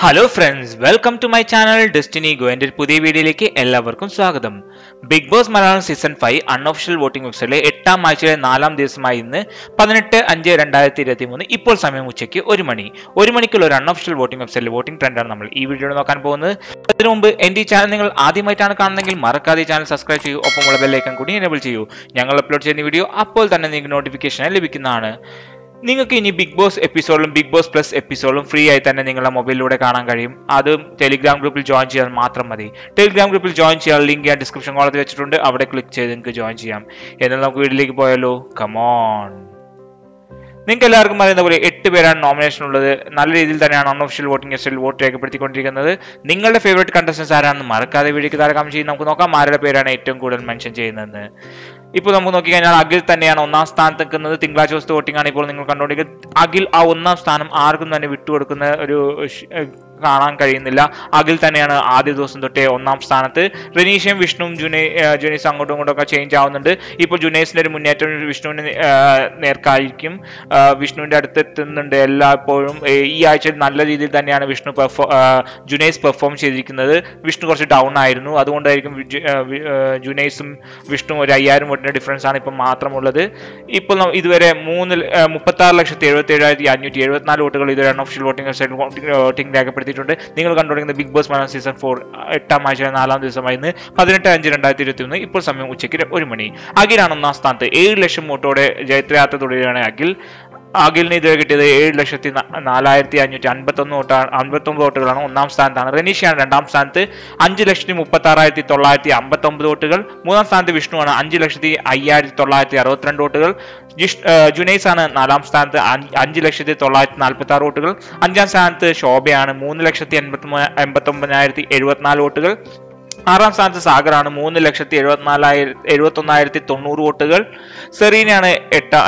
hello friends welcome to my channel destiny go എൻ്റെ ഒരു പുതിയ വീഡിയോയിലേക്ക് എല്ലാവർക്കും സ്വാഗതം Bigg Boss Malayalam season five unofficial voting വെബ്സൈറ്റിലെ എട്ടാം ആഴ്ചയിലെ നാലാം ദിവസമായി ഇന്ന് പതിനെട്ട് അഞ്ച് രണ്ടായിരത്തി ഇരുപത്തി മൂന്ന് ഇപ്പോൾ സമയം ഉച്ചയ്ക്ക് ഒരു മണി ഒരു മണിക്കുള്ള ഒരു അൺഒഫീഷ്യൽ വോട്ടിംഗ് വെബ്സൈറ്റിലെ വോട്ടിംഗ് ട്രെൻഡാണ് നമ്മൾ ഈ വീഡിയോയിൽ നോക്കാൻ പോകുന്നത് അതിനു മുമ്പ് എൻ്റെ ഈ ചാനൽ നിങ്ങൾ ആദ്യമായിട്ടാണ് കാണുന്നതെങ്കിൽ മറക്കാതെ ഈ ചാനൽ സബ്സ്ക്രൈബ് ചെയ്യൂ ഒപ്പമുള്ള ബെല്ലൈക്കൺ കൂടി എനേബിൾ ചെയ്യൂ ഞങ്ങൾ അപ്ലോഡ് ചെയ്യുന്ന വീഡിയോ അപ്പോൾ തന്നെ നിങ്ങൾക്ക് നോട്ടിഫിക്കേഷൻ ലഭിക്കുന്നതാണ് നിങ്ങൾക്ക് ഇനി ബിഗ് ബോസ് എപ്പിസോഡും ബിഗ് ബോസ് പ്ലസ് എപ്പിസോഡും ഫ്രീ ആയി തന്നെ നിങ്ങളുടെ മൊബൈലിലൂടെ കാണാൻ കഴിയും അത് ടെലിഗ്രാം ഗ്രൂപ്പിൽ ജോയിൻ ചെയ്യാൻ മാത്രം മതി ടെലിഗ്രാം ഗ്രൂപ്പിൽ ജോയിൻ ചെയ്യാൻ ലിങ്ക് ഞാൻ ഡിസ്ക്രിപ്ഷൻ കോളത്തിൽ വെച്ചിട്ടുണ്ട് അവിടെ ക്ലിക്ക് ചെയ്ത് നിങ്ങൾക്ക് ജോയിൻ ചെയ്യാം എന്നാൽ നമുക്ക് വീട്ടിലേക്ക് പോയാലോ കമോൺ നിങ്ങൾക്ക് എല്ലാവർക്കും അറിയുന്ന പോലെ എട്ട് പേരാണ് നോമിനേഷൻ ഉള്ളത് നല്ല രീതിയിൽ തന്നെയാണ് അൺഒഫീഷ്യൽ വോട്ടിംഗ് ലിസ്റ്റിൽ വോട്ട് രേഖപ്പെടുത്തിക്കൊണ്ടിരിക്കുന്നത് നിങ്ങളുടെ ഫേവറേറ്റ് കണ്ടസ്റ്റൻസ് ആരാണെന്ന് മറക്കാതെ വീഡിയോക്ക് താഴെ കമന്റ് ചെയ്ത് നമുക്ക് നോക്കാം ആരുടെ പേരാണ് ഏറ്റവും കൂടുതൽ മെൻഷൻ ചെയ്യുന്നതെന്ന് ഇപ്പോൾ നമുക്ക് നോക്കിക്കഴിഞ്ഞാൽ അഖിൽ തന്നെയാണ് ഒന്നാം സ്ഥാനത്ത് നിൽക്കുന്നത് തിങ്കളാഴ്ച ദിവസത്തെ വോട്ടിംഗ് ആണ് ഇപ്പോൾ നിങ്ങൾ കണ്ടുകൊണ്ടിരിക്കുന്നത് അഖിൽ ആ ഒന്നാം സ്ഥാനം ആർക്കും തന്നെ വിട്ടുകൊടുക്കുന്ന ഒരു ഷ്- ഏഹ് കാണാൻ കഴിയുന്നില്ല അഖിൽ തന്നെയാണ് ആദ്യ ദിവസം തൊട്ടേ ഒന്നാം സ്ഥാനത്ത് റനീഷയും വിഷ്ണുവും ജുനൈ ഏഹ് ജുനൈസ് അങ്ങോട്ടും ഇങ്ങോട്ടും ഒക്കെ ചേഞ്ച് ആവുന്നുണ്ട് ഇപ്പോൾ ജുനൈസിന്റെ ഒരു മുന്നേറ്റം വിഷ്ണുവിന് ഏഹ് നേർക്കായിരിക്കും ഏഹ് വിഷ്ണുവിന്റെ അടുത്ത് എത്തുന്നുണ്ട് എല്ലായ്പ്പോഴും ഏഹ് ഈ ആഴ്ചയിൽ നല്ല രീതിയിൽ തന്നെയാണ് വിഷ്ണു പെർഫോ ഏഹ് ജുനൈസ് പെർഫോം ചെയ്തിരിക്കുന്നത് വിഷ്ണു കുറച്ച് ഡൗൺ ആയിരുന്നു അതുകൊണ്ടായിരിക്കും വിജു- ഏഹ് വി- ഏഹ് ജുനൈസും വിഷ്ണു ഒരു അയ്യായിരം വോട്ടിന്റെ ഡിഫറൻസ് ആണ് ഇപ്പം മാത്രമുള്ളത് ഇപ്പോൾ ന- ഇതുവരെ മൂന്ന് മുപ്പത്തി ആറ് ലക്ഷത്തി എഴുപത്തി ഏഴായിരത്തി അഞ്ഞൂറ്റി എഴുപത്തിനാല് വോട്ടുകൾ ഇതുവരെ അൺഒഫീഷ്യൽ വോട്ടിംഗ് വെബ്സൈറ്റിൽ വോട്ടിംഗ് രേഖപ്പെടുത്തിയിട്ടുണ്ട് നിങ്ങൾ കണ്ടുകൊണ്ടിരിക്കുന്ന Bigg Boss Malayalam season four എട്ടാം ആഴ്ച നാലാം ദിവസമായി ഇന്ന് പതിനെട്ട് അഞ്ച് രണ്ടായിരത്തി ഇരുപത്തി ഒന്ന് ഇപ്പോൾ സമയം ഉച്ചയ്ക്ക് ഒരു മണി അഖിലാണ് ഒന്നാം സ്ഥാനത്ത് ഏഴ് ലക്ഷം വോട്ടോടെ ജയത്രയാത്ര തുടരുകയാണ് അഖിൽ അഖിലിന് ഇതുവരെ കിട്ടിയത് ഏഴ് ലക്ഷത്തി ന- നാലായിരത്തി അഞ്ഞൂറ്റി അൻപത്തൊന്ന് വോട്ടാണ് അൻപത്തൊമ്പത് വോട്ടുകളാണ് ഒന്നാം സ്ഥാനത്താണ് റനീഷയാണ് രണ്ടാം സ്ഥാനത്ത് അഞ്ച് ലക്ഷത്തി മുപ്പത്തി ആറായിരത്തി തൊള്ളായിരത്തി അമ്പത്തൊമ്പത് വോട്ടുകൾ മൂന്നാം സ്ഥാനത്ത് വിഷ്ണുവാണ് അഞ്ച് ലക്ഷത്തി അയ്യായിരത്തി തൊള്ളായിരത്തി അറുപത്തിരണ്ട് വോട്ടുകൾ ജിഷ് ഏഹ് ജുനൈസ് ആണ് നാലാം സ്ഥാനത്ത് അഞ്ച് അഞ്ച് ലക്ഷത്തി തൊള്ളായിരത്തി നാൽപ്പത്തി ആറ് വോട്ടുകൾ അഞ്ചാം സ്ഥാനത്ത് ശോഭയാണ് മൂന്ന് ലക്ഷത്തി എൺപത്തി എൺപത്തി ഒമ്പതിനായിരത്തി എഴുപത്തിനാല് വോട്ടുകൾ ആറാം സ്ഥാനത്ത് സാഗറാണ് മൂന്ന് ലക്ഷത്തി എഴുപത്തിനാലായിരത്തി എഴുപത്തി ഒന്നായിരത്തി തൊണ്ണൂറ് വോട്ടുകൾ സെറീനയാണ് എട്ടാം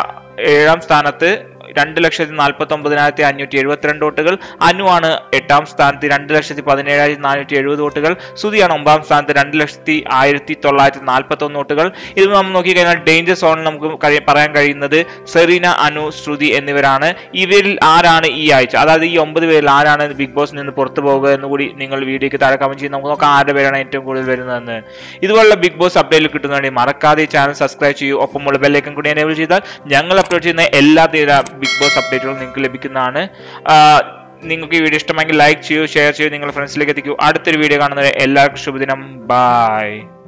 ഏഴാം സ്ഥാനത്ത് രണ്ട് ലക്ഷത്തി നാൽപ്പത്തി ഒമ്പതിനായിരത്തി അഞ്ഞൂറ്റി എഴുപത്തിരണ്ട് വോട്ടുകൾ അനുവാണ് എട്ടാം സ്ഥാനത്ത് രണ്ട് ലക്ഷത്തി പതിനേഴായിരത്തി നാനൂറ്റി എഴുപത് വോട്ടുകൾ സുതിയാണ് ഒമ്പതാം സ്ഥാനത്ത് രണ്ട് ലക്ഷത്തി ആയിരത്തി തൊള്ളായിരത്തി നാൽപ്പത്തി ഒന്ന് വോട്ടുകൾ ഇത് നമ്മൾ നോക്കിക്കഴിഞ്ഞാൽ ഡേഞ്ചർ സോണിൽ നമുക്ക് കഴി- പറയാൻ കഴിയുന്നത് സെറീന അനു ശ്രുതി എന്നിവരാണ് ഇവരിൽ ആരാണ് ഈ ആഴ്ച അതായത് ഈ ഒമ്പത് പേരിൽ ആരാണ് ബിഗ് ബോസിൽ നിന്ന് പുറത്തു പോകുക എന്ന് കൂടി നിങ്ങൾ വീഡിയോക്ക് താഴെ കമന്റ് ചെയ്ത് നമുക്ക് നോക്കാം ആരുടെ പേരാണ് ഏറ്റവും കൂടുതൽ വരുന്നതെന്ന് ഇതുപോലുള്ള ബിഗ് ബോസ് അപ്ഡേറ്റിൽ കിട്ടുന്നതിന് മറക്കാതെ ഈ ചാനൽ സബ്സ്ക്രൈബ് ചെയ്യൂ ഒപ്പമുള്ള ബെല്ലൈക്കൻ കൂടി എനേബിൾ ചെയ്താൽ ഞങ്ങൾ അപ്ലോഡ് ചെയ്യുന്ന എല്ലാ തീര ബിഗ് ബോസ് അപ്ഡേറ്റുകളും നിങ്ങൾക്ക് ലഭിക്കുന്നതാണ് ആ, നിങ്ങൾക്ക് ഈ വീഡിയോ ഇഷ്ടമെങ്കിൽ ലൈക്ക് ചെയ്യൂ ഷെയർ ചെയ്യൂ നിങ്ങളുടെ ഫ്രണ്ട്സിലേക്ക് എത്തിക്കൂ അടുത്തൊരു വീഡിയോ കാണുന്നവരെ എല്ലാവർക്കും ശുഭദിനം ബൈ